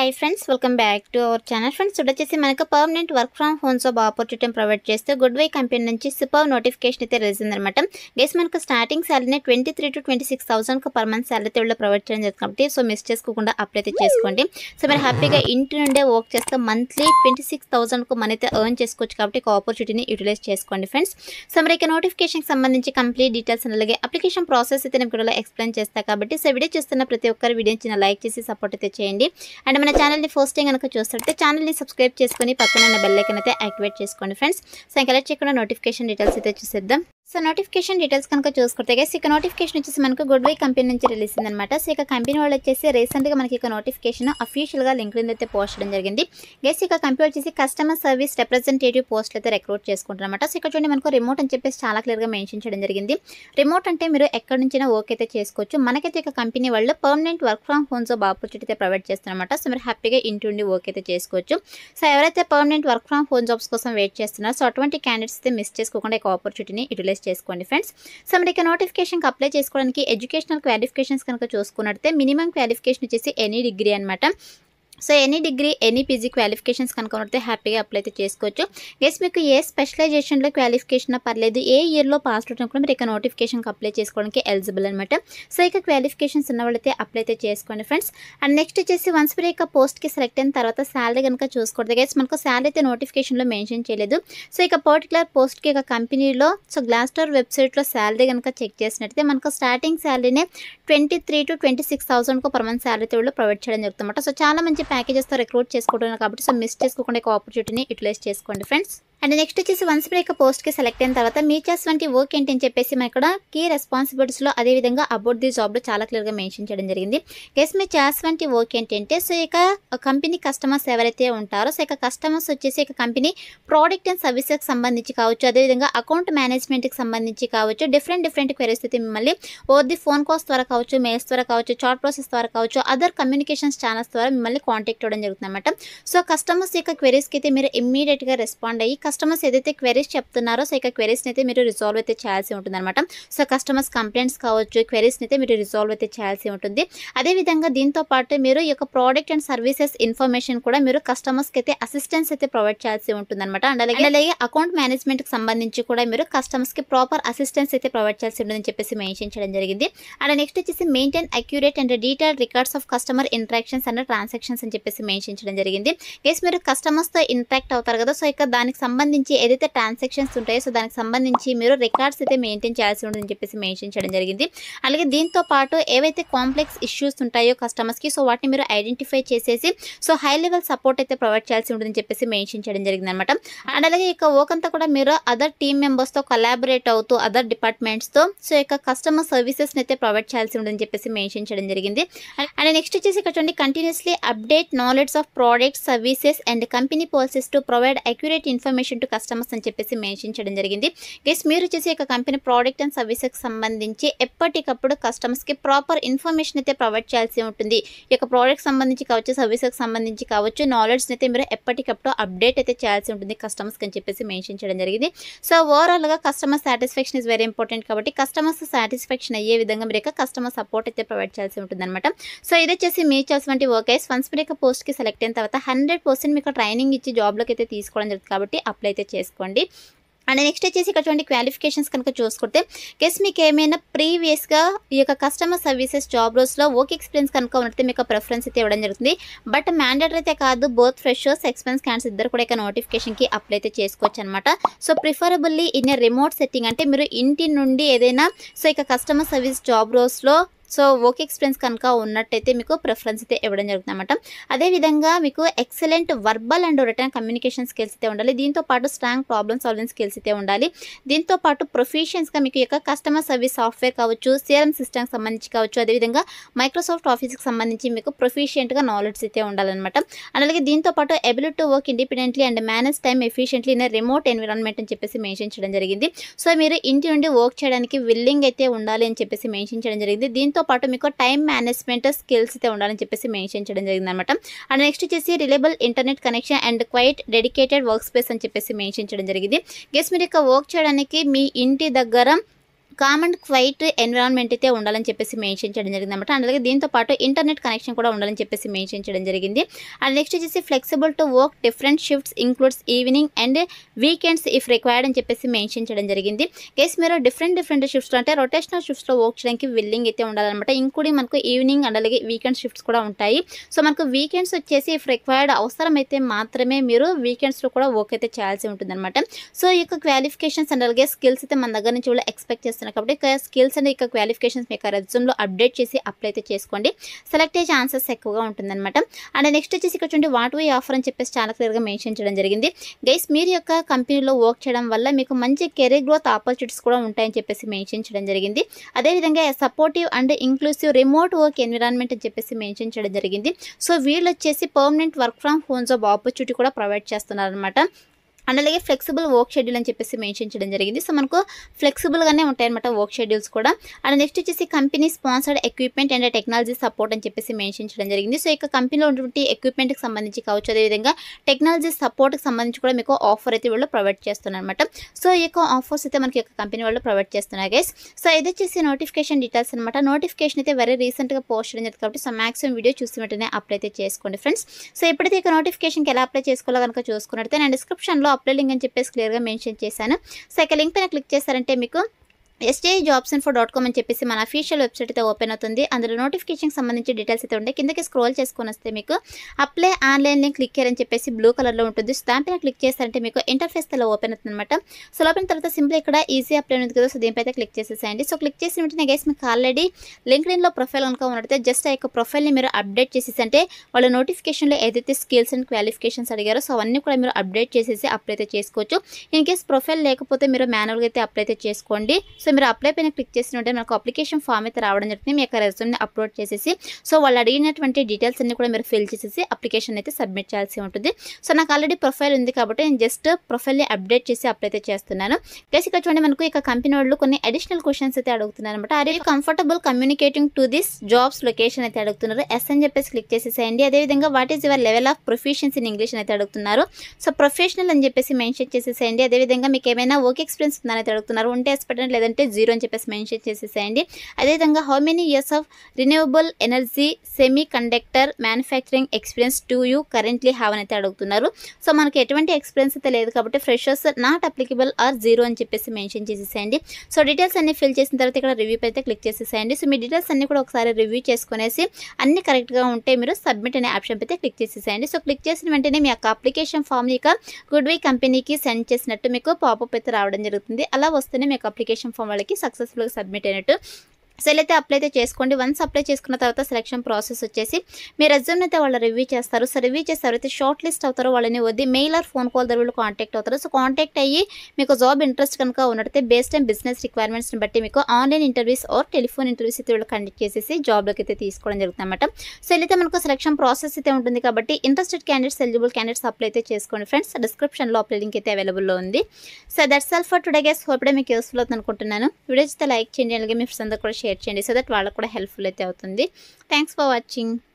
hi friends welcome back to our channel friends ఇప్పుడు వచ్చేసి మనకు permanent work from home job opportunity provide చేస్తే good Y company నుంచి super notification అయితే release అనమాట గేస్ మనకు స్టార్టింగ్ శాలరీని twenty three to twenty six థౌసండ్కి పర్ మంత్ శాలరీ కూడా ప్రొవైడ్ చేయడం జరుగుతుంది కాబట్టి సో మిస్ చేసుకోకుండా అప్లై అయితే చేసుకోండి సో మీరు హ్యాపీగా ఇంటి నుండే వర్క్ చేస్తే మంత్లీ ట్వంటీ సిక్స్ థౌసండ్కు మన అయితే ఎర్న్ చేసుకోవచ్చు కాబట్టి ఒక ఆపర్చునిటీని యూటిలైజ్ చేసుకోండి ఫ్రెండ్స్ సో మరి ఇక నోటిఫికేషన్కి సంబంధించి కంప్లీట్ డీటెయిల్స్ అలాగే అప్లికేషన్ ప్రాసెస్ అయితే నేను కూడా ఎక్స్ప్లెయిన్ చేస్తాను కాబట్టి సో వీడియో చూస్తున్న ప్రతి ఒక్కరు వీడియో చిన్న లైక్ చేసి సపోర్ట్ అయితే చేయండి అండ్ మన ఛానల్ని ఫస్ట్ టైం కనుక చూస్తుంటే ఛానల్ని సబ్స్క్రైబ్ చేసుకొని పక్కన ఉన్న బెల్ ఐకన్ అయితే యాక్టివేట్ చేసుకోండి ఫ్రెండ్స్ సో ఇంకా కలెక్ట్ చేయకుండా నోటిఫికేషన్ డీటెయిల్స్ అయితే చూసేద్దాం సో నోటిఫికేషన్ డీటెయిల్స్ కనుక చూసుకుంటే గైస్ ఇక నోటిఫికేషన్ వచ్చేసి మనకు గుడ్ వై కంపెనీ నుంచి రిలీజ్ అనమాట సో ఇక కంపెనీ వాళ్ళు వచ్చేసి రీసెంట్గా మనకి ఇక నోటిఫికేషన్ అఫీషియల్గా లింక్ అయితే పోస్ట్ చేయడం జరిగింది గైస్ ఇక కంపెనీ వచ్చేసి కస్టమర్ సర్వీస్ రిప్రజెంటేటివ్ పోస్ట్ అయితే రిక్రూట్ చేసుకుంటారన్నమాట సో ఇక్కడ చూడండి మనకు రిమోట్ అని చెప్పేసి చాలా క్లియర్గా మెన్షన్ చేయడం జరిగింది రిమోట్ అంటే మీరు ఎక్కడి నుంచైనా వర్క్ అయితే చేసుకోవచ్చు మనకైతే ఇక కంపెనీ వాళ్ళు permanent work from home job opportunity అయితే ప్రొవైడ్ చేస్తారన్నమాట సో మీరు హ్యాపీగా ఇంటి ఉండి వర్క్ అయితే చేసుకోవచ్చు సో ఎవరైతే permanent work from home jobs కోసం వెయిట్ చేస్తున్నారో సో అటువంటి క్యాండిడేట్స్ అయితే మిస్ చేసుకోకుండా ఈ ఆపర్చునిటీని యూటిలైజ్ చేసుకోండి ఫ్రెండ్స్ సో మరి ఇక నోటిఫికేషన్కి అప్లై చేసుకోవడానికి ఎడ్యుకేషనల్ క్వాలిఫికేషన్స్ కనుక చూసుకున్నట్టే మినిమం క్వాలిఫికేషన్ వచ్చేసి ఎనీ డిగ్రీ అనమాట so any degree any PG qualifications కనుక ఉంటే హ్యాపీగా అప్లై అయితే చేసుకోవచ్చు గెస్ మీకు ఏ స్పెషలైజేషన్లో క్వాలిఫికేషన్ పర్లేదు ఏ ఇయర్లో పాస్ అవుట్ కూడా మీరు ఇక నోటిఫికేషన్కి అప్లై చేసుకోవడానికి ఎలిజిబుల్ అనమాట సో ఇక క్వాలిఫికేషన్స్ ఉన్న వాళ్ళైతే అప్లై అయితే చేసుకోండి ఫ్రెండ్స్ అండ్ నెక్స్ట్ వచ్చేసి వన్స్ మీరు ఇక పోస్ట్కి సెలెక్ట్ అయిన తర్వాత శాలరీ కనుక చూసుకోవద్దు గైస్ మనకు శాలరీ అయితే నోటిఫికేషన్లో మెన్షన్ చేయలేదు సో ఇక పర్టికులర్ పోస్ట్కి ఇక కంపెనీలో సో గ్లాస్ స్టార్ వెబ్సైట్లో శాలరీ కనుక చెక్ చేసినట్టయితే మనకు స్టార్టింగ్ శాలరీనే twenty three to twenty six థౌసండ్కు పర్ మంత్ శాలరీ వాళ్ళు ప్రొవైడ్ చేయడం జరుగుతుందన్నమాట సో చాలా మంచి ప్యాకేజెస్తో రిక్రూట్ చేసుకుంటున్నారు కాబట్టి సో మిస్ చేసుకోకుండా ఒక ఆపర్చునిటీని యూటిలైజ్ చేసుకోండి ఫ్రెండ్స్ అండ్ నెక్స్ట్ వచ్చేసి వన్స్ బ్రేక్ పోస్ట్కి సెలెక్ట్ అయిన తర్వాత మీ చేసినటువంటి వర్క్ ఏంటి అని చెప్పేసి మన ఇక్కడ కీ రెస్పాన్సిబిలిటీస్లో అదేవిధంగా అబౌట్ ది జాబ్లో చాలా క్లియర్గా మెన్షన్ చేయడం జరిగింది గెస్ మీ చేసినటువంటి వర్క్ ఏంటంటే సో ఇక కంపెనీ కస్టమర్స్ ఎవరైతే ఉంటారో సో ఇక కస్టమర్స్ వచ్చేసి ఇక కంపెనీ ప్రోడక్ట్ అండ్ సర్వీసెస్కి సంబంధించి కావచ్చు అదేవిధంగా అకౌంట్ మేనేజ్మెంట్కి సంబంధించి కావచ్చు డిఫరెంట్ డిఫరెంట్ క్వెరీస్ అయితే మిమ్మల్ని ఓవర్ ది ఫోన్ కాల్స్ ద్వారా కావచ్చు మెయిల్స్ ద్వారా కావచ్చు చాట్ ప్రాసెస్ ద్వారా కావచ్చు అదర్ కమ్యూనికేషన్స్ ఛానల్స్ ద్వారా మిమ్మల్ని కాంటాక్ట్ అవ్వడం జరుగుతుంది అనమాట సో కస్టమర్స్ యొక్క క్వెరీస్కి అయితే మీరు ఇమ్మీడియట్గా రెస్పాండ్ అయ్యి కస్టమర్స్ ఏదైతే క్వెరీస్ చెప్తున్నారో సో ఇక క్వెరీస్ని అయితే మీరు రిజాల్వ్ అయితే చేయాల్సి ఉంటుంది అనమాట సో కస్టమర్స్ కంప్లైంట్స్ కావచ్చు క్వెరీస్ని అయితే మీరు రిజాల్వ్ అయితే చేయాల్సి ఉంటుంది అదేవిధంగా దీంతో పాటు మీరు ఈ యొక్క ప్రోడక్ట్ అండ్ సర్వీసెస్ ఇన్ఫర్మేషన్ కూడా మీరు కస్టమర్స్కి అయితే అసిస్టెన్స్ అయితే ప్రొవైడ్ చేయాల్సి ఉంటుంది అనమాట అండ్ అలాగే అలాగే అకౌంట్ మేనేజ్మెంట్కి సంబంధించి కూడా మీరు కస్టమర్స్కి ప్రాపర్ అసిస్టెన్స్ అయితే ప్రొవైడ్ చేయాల్సి ఉంటుందని చెప్పేసి మెన్షన్ చేయడం జరిగింది అండ్ నెక్స్ట్ వచ్చేసి maintain accurate and detail records of customer interactions and transactions అని చెప్పేసి మెన్షన్ చేయడం జరిగింది గెస్ మీరు కస్టమర్స్తో ఇంటరాక్ట్ అవుతారు కదా సో ఇక దానికి సంబంధించి ఏదైతే ట్రాన్సాక్షన్స్ ఉంటాయో సో దానికి సంబంధించి మీరు రికార్డ్స్ అయితే మెయింటైన్ చేయాల్సి ఉంటుందని చెప్పేసి మెన్షన్ చేయడం జరిగింది అలాగే దీంతో పాటు ఏవైతే కాంప్లెక్స్ ఇష్యూస్ ఉంటాయో కస్టమర్స్కి సో వాటిని మీరు ఐడెంటిఫై చేసేసి సో హై లెవెల్ సపోర్ట్ అయితే ప్రొవైడ్ చేయాల్సి ఉంటుందని చెప్పేసి మెన్షన్ చేయడం జరిగింది అనమాట అండ్ అలాగే ఇక వర్క్ అంతా కూడా మీరు అదర్ టీమ్ మెంబర్స్తో కొలాబరేట్ అవుతూ అదర్ డిపార్ట్మెంట్స్తో సో ఇక కస్టమర్ సర్వీసెస్ని అయితే ప్రొవైడ్ చేయాల్సి ఉంటుందని చెప్పేసి మెన్షన్ చేయడం జరిగింది అండ్ నెక్స్ట్ వచ్చేసి ఇక్కడ చూడండి continuously update knowledge of products services and company policies to provide accurate information to customers అని చెప్పేసి మెన్షన్ చేయడం జరిగింది గెస్ మీరు వచ్చేసి ఇక కంపెనీ ప్రోడక్ట్ అండ్ సర్వీసెస్కి సంబంధించి ఎప్పటికప్పుడు కస్టమర్స్కి ప్రాపర్ ఇన్ఫర్మేషన్ అయితే ప్రొవైడ్ చేయాల్సి ఉంటుంది ఈ యొక్క ప్రోడక్ట్ సంబంధించి కావచ్చు సర్వీసెస్కి సంబంధించి కావచ్చు నాలెడ్జ్ని అయితే మీరు ఎప్పటికప్పుడు అప్డేట్ అయితే చేయాల్సి ఉంటుంది కస్టమర్స్కి అని చెప్పేసి మెన్షన్ చేయడం జరిగింది సో ఓవరాల్గా customer satisfaction is very important కాబట్టి కస్టమర్స్ సాటిస్ఫాక్షన్ అయ్యే విధంగా మీరు యొక్క కస్టమర్ సపోర్ట్ అయితే ప్రొవైడ్ చేయాల్సి ఉంటుంది అనమాట సో ఇది వచ్చేసి మీ చేసినటువంటి వర్క్ ఐస్ వన్స్ మీరు యొక్క పోస్ట్కి సెలెక్ట్ అయిన తర్వాత హండ్రెడ్ పర్సెంట్ మీకు ట్రైనింగ్ ఇచ్చి జాబ్లోకి అయితే తీసుకోవడం జరుగుతుంది కాబట్టి అప్లై అయితే చేసుకోండి అండ్ నెక్స్ట్ వచ్చేసి ఇక్కడ చూడండి క్వాలిఫికేషన్స్ కనుక చూసుకుంటే గెస్ మీకు ఏమైనా ప్రీవియస్గా ఈ యొక్క కస్టమర్ సర్వీసెస్ జాబ్ రోస్లో వర్క్ ఎక్స్పీరియన్స్ కనుక ఉన్నట్టు మీకు ప్రిఫరెన్స్ అయితే ఇవ్వడం జరుగుతుంది బట్ మ్యాండేటరీ అయితే కాదు బోత్ ఫ్రెషర్స్ ఎక్స్పీరియన్స్ క్యాండిడేట్స్ ఇద్దరు కూడా ఇక నోటిఫికేషన్కి అప్లై అయితే చేసుకోవచ్చు అనమాట so preferably in remote setting అంటే మీరు ఇంటి నుండి ఏదైనా సో ఇక కస్టమర్ సర్వీస్ జాబ్ రోస్లో సో వర్క్ ఎక్స్పీరియన్స్ కనుక ఉన్నట్టయితే మీకు ప్రిఫరెన్స్ అయితే ఇవ్వడం జరుగుతుంది అనమాట అదేవిధంగా మీకు excellent verbal and written communication skills అయితే ఉండాలి దీంతో పాటు స్ట్రాంగ్ ప్రాబ్లమ్ సాల్వింగ్ స్కిల్స్ అయితే ఉండాలి దీంతో పాటు ప్రొఫెషన్స్గా మీకు యొక్క కస్టమర్ సర్వీస్ సాఫ్ట్వేర్ కావచ్చు సిఆర్ఎం సిస్టమ్కి సంబంధించి కావచ్చు అదేవిధంగా మైక్రోసాఫ్ట్ ఆఫీస్కి సంబంధించి మీకు ప్రొఫిషియెంట్గా నాలెడ్జ్ అయితే ఉండాలన్నమాట అలాగే దీంతో పాటు ability to work independently and manage time efficiently in remote environment అని చెప్పేసి మెన్షన్ చేయడం జరిగింది సో మీరు ఇంటి నుండి వర్క్ చేయడానికి విల్లింగ్ అయితే ఉండాలి అని చెప్పేసి మెన్షన్ చేయడం జరిగింది దీంతో పాటు మీకు టైం మేనేజ్మెంట్ స్కిల్స్ అయితే ఉండాలని చెప్పేసి మెన్షన్ చేయడం జరిగింది అనమాట అండ్ నెక్స్ట్ వచ్చేసి reliable internet connection and quiet dedicated work space అని చెప్పేసి మెన్షన్ చేయడం జరిగింది గెస్ మీరు ఇక వర్క్ చేయడానికి మీ ఇంటి దగ్గర కామన్ క్వైట్ ఎన్విరాన్మెంట్ అయితే ఉండాలని చెప్పేసి మెన్షన్ చేయడం జరిగింది అనమాట అలాగే దీంతో పాటు ఇంటర్నెట్ కనెక్షన్ కూడా ఉండాలని చెప్పేసి మెన్షన్ చేయడం జరిగింది అండ్ నెక్స్ట్ వచ్చేసి flexible to work different shifts includes evening and weekends if required అని చెప్పేసి మెన్షన్ చేయడం జరిగింది కేస్ మీరు డిఫరెంట్ డిఫరెంట్ షిఫ్ట్స్ అంటే రొటేషనల్ షిఫ్ట్స్లో వర్క్ చేయడానికి విల్లింగ్ అయితే ఉండాలన్నమాట ఇంక్లూడింగ్ మనకు ఈవినింగ్ అండ్ అలాగే వీకెండ్ షిఫ్ట్స్ కూడా ఉంటాయి సో మనకు వీకెండ్స్ వచ్చేసి ఇఫ్ రిక్వైర్డ్ అవసరమైతే మాత్రమే మీరు వీకెండ్స్లో కూడా వర్క్ అయితే చేయాల్సి ఉంటుందన్నమాట సో ఈ యొక్క క్వాలిఫికేషన్స్ అండ్ అలాగే స్కిల్స్ అయితే మన దగ్గర నుంచి కూడా ఎక్స్పెక్ట్ చేస్తున్నారు కాబట్టి ఇక స్కిల్స్ అండ్ ఇక క్వాలిఫికేషన్స్ మీకు రెజ్యూమ్లో అప్డేట్ చేసి అప్లై అయితే చేసుకోండి సెలెక్ట్ అయ్యే ఛాన్సెస్ ఎక్కువగా ఉంటుందన్నమాట అండ్ నెక్స్ట్ వచ్చేసి ఇక్కడ చూడండి వాట్ వై ఆఫర్ అని చెప్పేసి చాలా క్లియర్గా మెన్షన్ చేయడం జరిగింది గైస్ మీరు యొక్క కంపెనీలో వర్క్ చేయడం వల్ల మీకు మంచి కెరీర్ గ్రోత్ ఆపర్చునిటీస్ కూడా ఉంటాయని చెప్పేసి మెన్షన్ చేయడం జరిగింది అదేవిధంగా supportive and inclusive remote work environment అని చెప్పేసి మెన్షన్ చేయడం జరిగింది సో వీళ్ళు వచ్చేసి permanent work from home job opportunity కూడా ప్రొవైడ్ చేస్తున్నారు అనమాట అండ్ అలాగే ఫ్లెక్సిబుల్ వర్క్ షెడ్యూల్ అని చెప్పేసి మెన్షన్ చేయడం జరిగింది సో మనకు ఫ్లెక్సిబుల్గానే ఉంటాయన్నమాట వర్క్ షెడ్యూల్స్ కూడా అండ్ నెక్స్ట్ వచ్చేసి company sponsored equipment and technology support అని చెప్పేసి మెన్షన్ చేయడం జరిగింది సో ఇక కంపెనీలో ఉన్నటువంటి ఎక్విప్మెంట్కి సంబంధించి కావచ్చు అదేవిధంగా టెక్నాలజీ సపోర్ట్కి సంబంధించి కూడా మీకు ఆఫర్ అయితే వీళ్ళు ప్రొవైడ్ చేస్తున్నారు అనమాట సో ఈ యొక్క ఆఫర్స్ అయితే మనకి యొక్క కంపెనీ వాళ్ళు ప్రొవైడ్ చేస్తున్నారు గైస్ సో ఇది వచ్చేసి నోటిఫికేషన్ డీటెయిల్స్ అనమాట నోటిఫికేషన్ అయితే వెరీ రీసెంట్గా పోస్ట్ చేయడం జరిగింది కాబట్టి సో మాక్సిమం వీడియో చూసి వెంటనే అప్లై అయితే చేసుకోండి ఫ్రెండ్స్ సో ఎప్పుడైతే ఇక నోటిఫికేషన్కి ఎలా అప్లై చేసుకోవాలో కనుక చూసుకున్నట్లయితే నేను డిస్క్రిప్షన్లో అప్లై లింక్ అని చెప్పేసి క్లియర్గా మెన్షన్ చేశాను సో ఇక లింక్ పైన క్లిక్ చేశారంటే మీకు STI jobs info dot com అని చెప్పేసి మన అఫీషియల్ వెబ్సైట్ అయితే ఓపెన్ అవుతుంది అందులో నోటిఫికేషన్కి సంబంధించి డీటెయిల్స్ అయితే ఉంటాయి కిందకి స్క్రోల్ చేసుకొని వస్తే మీకు అప్లై ఆన్లైన్ లింక్ క్లిక్ అని చెప్పేసి బ్లూ కలర్లో ఉంటుంది సో దానిపైన క్లిక్ చేస్తారంటే మీకు ఇంటర్ఫేస్ ఇలా ఓపెన్ అవుతుంది అనమాట సో లోపల తర్వాత సింపుల్ ఇక్కడ ఈజీ అప్లై ఉంది కదా సో దీనిపైతే క్లిక్ చేసేసేయండి సో క్లిక్ చేసిన వెంటనే గైస్ మీకు ఆల్రెడీ లింక్డ్ఇన్లో ప్రొఫైల్ కనుక ఉన్నట్టయితే జస్ట్ ఆ యొక్క ప్రొఫైల్ని మీరు అప్డేట్ చేసేసి అంటే వాళ్ళ నోటిఫికేషన్లో ఏదైతే స్కిల్స్ అండ్ క్వాలిఫికేషన్స్ అడిగారో సో అవన్నీ కూడా మీరు అప్డేట్ చేసేసి అప్లై అయితే చేసుకోవచ్చు ఇన్ కేస్ ప్రొఫైల్ లేకపోతే మీరు మాన్యువల్గా అయితే అప్లై అయితే చేసుకోండి సో మీరు అప్లై పైన క్లిక్ చేసిన వెంటనే మనకు అప్లికేషన్ ఫామ్ అయితే రావడం జరుగుతుంది మీ యొక్క రెజ్యూమ్ని అప్లోడ్ చేసేసి సో వాళ్ళు అడిగినటువంటి డీటెయిల్స్ అన్ని కూడా మీరు ఫిల్ చేసేసి అప్లికేషన్ అయితే సబ్మిట్ చేయాల్సి ఉంటుంది సో నాకు ఆల్రెడీ ప్రొఫైల్ ఉంది కాబట్టి నేను జస్ట్ ప్రొఫైల్ని అప్డేట్ చేసి అప్లై అయితే చేస్తున్నాను ప్లస్ ఇక్కడ చూడండి మనకు ఇక కంపెనీ వాళ్ళు కొన్ని అడిషనల్ క్వశ్చన్స్ అయితే అడుగుతున్నారు అనమాట are you comfortable communicating to this jobs location అయితే అడుగుతున్నారు ఎస్ అని చెప్పేసి క్లిక్ చేసేసేయండి అదేవిధంగా what is your level of proficiency in English అయితే అడుగుతున్నారు సో ప్రొఫెషనల్ అని చెప్పేసి మెన్షన్ చేసేసేయండి అదేవిధంగా మీకు ఏమైనా వర్క్ ఎక్స్పీరియన్స్ ఉందని అయితే అడుగుతున్నారు ఉంటే ఎస్ పెట్టండి లేదంటే జీరో అని చెప్పేసి మెన్షన్ చేసేసేయండి అదేవిధంగా how many years of renewable energy semiconductor manufacturing experience to you currently have అని అయితే అడుగుతున్నారు సో మనకి ఎటువంటి ఎక్స్పీరియన్స్ అయితే లేదు కాబట్టి freshers not applicable or zero అని చెప్పేసి మెన్షన్ చేసేసేయండి సో డీటెయిల్స్ అన్ని ఫిల్ చేసిన తర్వాత ఇక్కడ రివ్యూ అయితే క్లిక్ చేసేసేయండి సో మీ డీటెయిల్స్ అన్ని కూడా ఒకసారి రివ్యూ చేసుకునేసి అన్ని కరెక్ట్గా ఉంటే మీరు సబ్మిట్ అనే ఆప్షన్ అయితే క్లిక్ చేసేసేయండి సో క్లిక్ చేసిన వెంటనే మీ యొక్క అప్లికేషన్ ఫామ్ని ఇక గుడ్ వై కంపెనీకి సెండ్ చేసినట్టు మీకు పాపప్ అయితే రావడం జరుగుతుంది అలా వస్తేనే మీకు అప్లికేషన్ ఫామ్ వాళ్ళకి సక్సెస్ఫుల్గా సబ్మిట్ అయినట్టు సో ఇలా అయితే అప్లై అయితే చేసుకోండి వన్స్ అప్లై చేసుకున్న తర్వాత సెలక్షన్ ప్రాసెస్ వచ్చేసి మీ రెజ్యూమ్ అయితే వాళ్ళు రివ్యూ చేస్తారు సో రివ్యూ చేస్తే ఎవరైతే షార్ట్ లిస్ట్ అవుతారో వాళ్ళని వద్ది మెయిల్ ఆర్ ఫోన్ కాల్ ద్వారా వీళ్ళు కాంటాక్ట్ అవుతారు సో కాంటాక్ట్ అయ్యి మీకు జాబ్ ఇంట్రెస్ట్ కనుక ఉన్నట్టయితే బేస్డ్ అండ్ బిజినెస్ రిక్వైర్మెంట్స్ని బట్టి మీకు online interviews or telephone interviews అయితే వీళ్ళు కండక్ట్ చేసేసి జాబ్లోకి అయితే తీసుకోవడం జరుగుతుంది అనమాట సో ఇలా అయితే మనకు సెలక్షన్ ప్రాసెస్ అయితే ఉంటుంది కాబట్టి interested candidates eligible candidates apply అయితే చేసుకోండి ఫ్రెండ్స్ డిస్క్రిప్షన్లో అప్లై లింక్ అయితే అవైలబుల్లో ఉంది so that's all for today guys hope the మీకు యూస్ఫుల్ అవుతుంది అనుకుంటున్నాను వీడియో అయితే లైక్ చేయండి అలాగే మీ ఫ్రెండ్స్ అందరూ కూడా షేర్ చేయండి సో దట్ వాళ్ళకు కూడా హెల్ప్ఫుల్ అయితే అవుతుంది థ్యాంక్స్ ఫర్ వాచింగ్